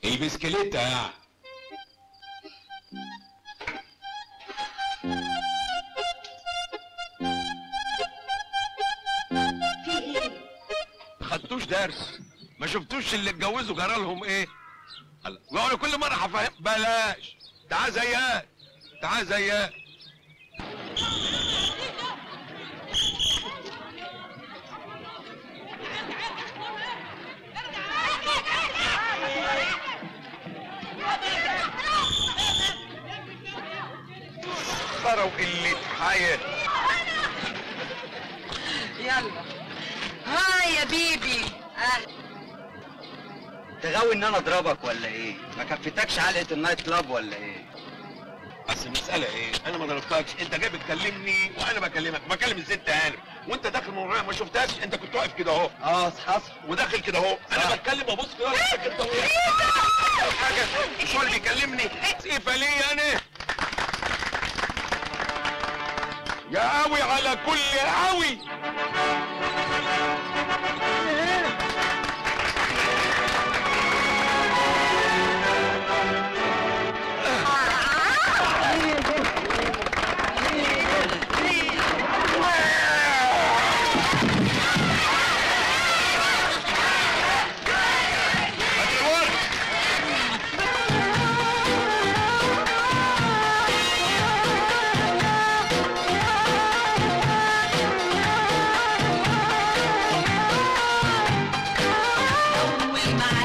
البسكليتة يعني في ايه خدتوش درس ما شفتوش اللي اتجوزوا جرى لهم ايه الله. وانا كل مره هفهم بلاش تعال زياد تعال زياد خرا وقلة حياة يلا هاي يا بيبي اه تغاوي ان انا اضربك ولا ايه ما كفتكش علقه النايت كلاب ولا ايه اصل المسألة ايه؟ أنا ما ضربتكش، أنت جاي بتكلمني وأنا بكلمك، بكلم الست هانم، وأنت داخل من ورايا ما شفتكش، أنت كنت واقف كده أهو، اه حصل وداخل كده أهو، أنا صح. بتكلم وأبص كده ألاقيك أنت وهي. حاجة مش هو اللي بيكلمني، سيفة ليا أنا. يا قوي على كل قوي. هتتورط. أول ما